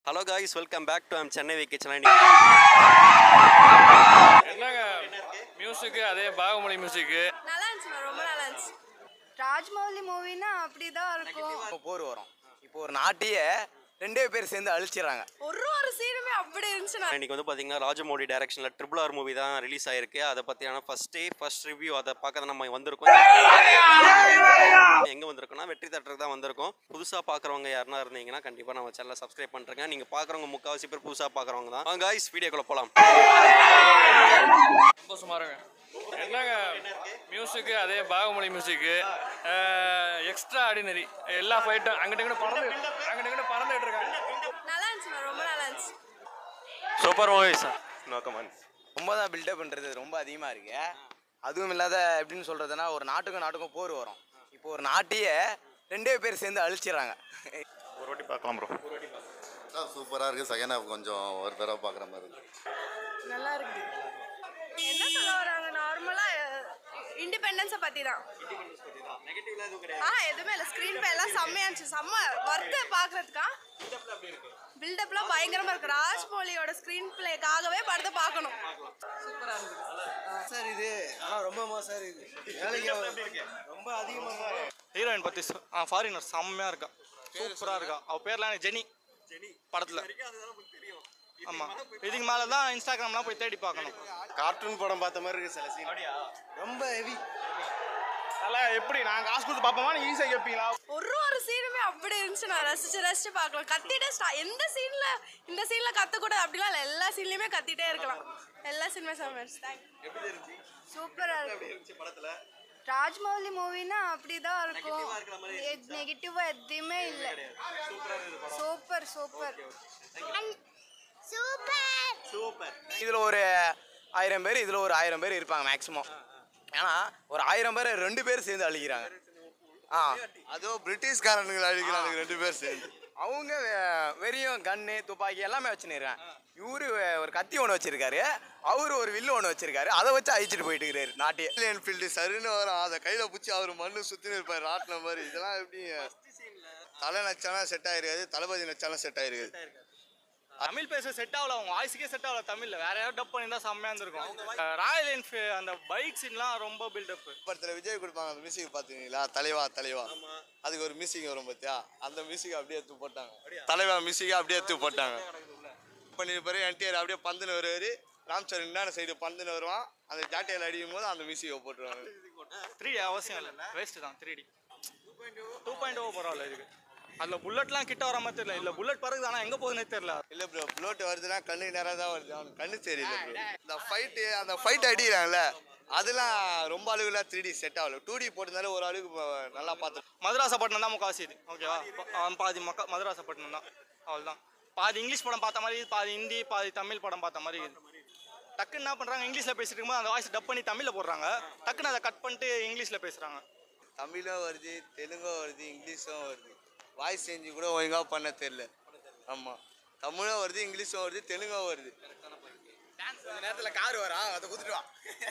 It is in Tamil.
hello guys welcome back to I'm Chennai Vicky Chennai என்னங்க மியூசிக்கு அதே பாகுமொழி மியூசிக்கு நல்லா இருந்துச்சு ரொம்ப நல்லா இருந்துச்சு ராஜ்மௌலி மூவினா அப்படிதான் இருக்கும் இப்போ போர் வரும் இப்போ ஒரு நாட்டையே ரெண்டே பேர் சேர்ந்து அழிச்சிடறாங்க ஒரு ஒரு சீனுமே அப்படி இருந்துச்சு நான் இன்னைக்கு வந்து பார்த்தீங்கன்னா ராஜமௌழி டைரக்ஷனில் ட்ரிபிள் ஆர் மூவி தான் ரிலீஸ் ஆயிருக்கு அதை பற்றியான ஃபர்ஸ்ட் டே ஃபர்ஸ்ட் ரிவ்யூ அதை பார்க்க தான் நம்ம வந்திருக்கோம் எங்கே வந்திருக்கோம்னா வெற்றி தேட்டருக்கு தான் வந்திருக்கோம் புதுசாக பார்க்குறவங்க யாருன்னா இருந்தீங்கன்னா கண்டிப்பாக நம்ம சேனலை சப்ஸ்கிரைப் பண்ணுறேங்க நீங்கள் பார்க்குறவங்க முக்கால்வாசி பேர் புதுசாக பார்க்குறவங்க தான் காய்ஸ் வீடியோக்குள்ளே போகலாம் சந்தோஷமா இருங்க என்னங்க மியூசிக்கு அதே பாகுமொழி மியூசிக்கு எக்ஸ்ட்ரா ஆர்டினரி எல்லா ஃபைட்டும் அங்கிட்ட இங்கிட்ட பறந்து அங்கிட்ட இங்கிட்ட பறந்துட்டு இருக்காங்க நல்லா இருந்துச்சு ரொம்ப நல்லா இருந்துச்சு super movie sir no comments ரொம்ப தான் பில்டப் பண்ணுறது ரொம்ப அதிகமாக இருக்கு அதுவும் இல்லாத எப்படின்னு சொல்கிறதுனா ஒரு நாட்டுக்கும் நாட்டுக்கும் போர் வரும் இப்போ ஒரு நாட்டையே ரெண்டே பேர் சேர்ந்து அழிச்சிடறாங்க ஒரு வாட்டி பார்க்கலாம் ப்ரோ சூப்பராக இருக்குது செகண்ட் ஹாஃப் கொஞ்சம் ஒரு தடவை பார்க்குற மாதிரி இருக்குது நல்லா இருக்கு என்ன சொல்ல வராங்க நார்மலா இண்டிபெண்டன்ஸை பத்தி தான் ஆ எதுவுமே இல்லை ஸ்க்ரீன் பே எல்லாம் செம்மையா இருந்துச்சு செம்ம ஒர்த்து பார்க்கறதுக்கா பில்டப்லாம் பயங்கரமா இருக்கு ராஜ்மௌலியோட ஸ்க்ரீன் பிளேக்காகவே படத்தை பார்க்கணும் சார் இது ஆனால் ரொம்ப மோசம் இருக்குது வேலைக்கு ரொம்ப அதிகமாக ஹீரோயின் பற்றி ஃபாரினர் செம்மையாக இருக்கா சூப்பராக இருக்கா அவ பேர்லாம் எனக்கு ஜெனி படத்தில் ஆமாம் இதுக்கு மேலே தான் இன்ஸ்டாகிராம்லாம் போய் தேடி பார்க்கணும் கார்ட்டூன் படம் பார்த்த மாதிரி இருக்கு சில சீன் ரொம்ப ஹெவி நல்லா எப்படி நான் காசு கொடுத்து பார்ப்போமா நீ ஈஸியாக கேட்பீங்களா ஒரு ஒரு சீனுமே அப்படி இருந்துச்சு நான் ரசிச்சு ரசிச்சு பார்க்கலாம் கத்திட்டே ஸ்டா எந்த சீன்ல இந்த சீன்ல கத்தக்கூடாது அப்படிலாம் இல்லை எல்லா சீன்லயுமே கத்திட்டே இருக்கலாம் எல்லா சீனுமே செம்ம சூப்பரா இருக்கு ராஜ்மௌலி மூவினா அப்படிதான் இருக்கும் நெகட்டிவா எதுவுமே இல்லை சூப்பர் சூப்பர் சூப்பர் இதில் ஒரு ஆயிரம் பேர் இதில் ஒரு ஆயிரம் பேர் இருப்பாங்க மேக்ஸிமம் ஏன்னா ஒரு ஆயிரம் பேர் ரெண்டு பேர் சேர்ந்து அழிக்கிறாங்க ஆ அதுவும் பிரிட்டிஷ்காரனுங்க அழிக்கிறானுங்க ரெண்டு பேர் சேர்ந்து அவங்க வெ- வெறியும் கன்னு துப்பாக்கி எல்லாமே வச்சுருக்காங்க இவரு ஒரு கத்தி ஒன்று வச்சிருக்காரு அவரு ஒரு வில்லு ஒன்று வச்சிருக்காரு அதை வச்சு அழிச்சிட்டு போயிட்டு இருக்கிறாரு நாட்டையே ராயல் என்ஃபீல்டு சருன்னு வரும் அதை கையில் பிடிச்சி அவர் மண்ணு சுற்றினு இருப்பார் ராட்டின மாதிரி இதெல்லாம் எப்படி தலை நச்சாலும் செட் ஆயிருக்காது தளபதி நச்சாலும் செட் ஆயிருக்காது தமிழ் பேச செட் ஆகல அவங்க வாய்ஸுக்கே செட் ஆகல தமிழில் வேற யாராவது டப் பண்ணியிருந்தா செம்மையாக இருந்திருக்கும் ராயல் என்ஃபீ அந்த பைக் சீன்லாம் ரொம்ப பில்டப் படத்தில் விஜய் கொடுப்பாங்க அந்த மியூசிக் பார்த்துங்களா தலைவா தலைவா அதுக்கு ஒரு மியூசிக் வரும் பார்த்தியா அந்த மியூசிக் அப்படியே எடுத்து போட்டாங்க தலைவா மியூசிக்கை அப்படியே எடுத்து போட்டாங்க பண்ணிருப்பாரு என்டிஆர் அப்படியே பந்துன்னு வருவார் ராம்சரண் இன்னான சைடு பந்துன்னு வருவான் அந்த ஜாட்டையில் அடிக்கும் போது அந்த மியூசிக்கை போட்டுருவாங்க த்ரீ டி அவசியம் இல்லை வேஸ்ட்டு தான் three D two point O பரவாயில்ல இதுக்கு அதில் புல்லட்லாம் கிட்ட வர மாதிரி தெரியல இல்லை புல்லட் பறகுது ஆனால் எங்கே போகுதுன்னே தெரியல இல்ல ப்ரோ ப்ளோட் வருதுன்னா கண்ணு நேராக தான் வருது அவனுக்கு கண்ணு தெரியல ப்ரோ இந்த ஃபைட்டு அந்த ஃபைட் அடிக்கிறாங்கல்ல அதெல்லாம் ரொம்ப அளவுல த்ரீ டி செட் ஆகல டூ டி போட்டிருந்தாலும் ஒரு அளவுக்கு ப- நல்லா பார்த்து மதுராசப்பட்டினம் தான் முக்காசி இது ஓகேவா ப- பாதி மக்கா மதுராசப்பட்டினம் தான் அவ்வளோதான் பாதி இங்கிலீஷ் படம் பார்த்த மாதிரி இது, பாதி ஹிந்தி பாதி தமிழ் படம் பார்த்த மாதிரி இது டக்குன்னு என்ன பண்ணுறாங்க இங்கிலீஷில் பேசிட்டு இருக்கும்போது அந்த வாய்ஸ் டப் பண்ணி தமிழில் போடுறாங்க டக்குன்னு அதை கட் பண்ணிட்டு இங்கிலீஷில் பேசுகிறாங்க தமிழும் வருது தெலுங்கும் வருது இங்கிலீஷும் வருது வாய்ஸ் சேஞ்சு கூட ஒழுங்காக பண்ண தெரியல ஆமாம் தமிழும் வருது இங்கிலீஷும் வருது தெலுங்கும் வருது நேரத்தில் கார் வரா அதை குத்துட்டு வா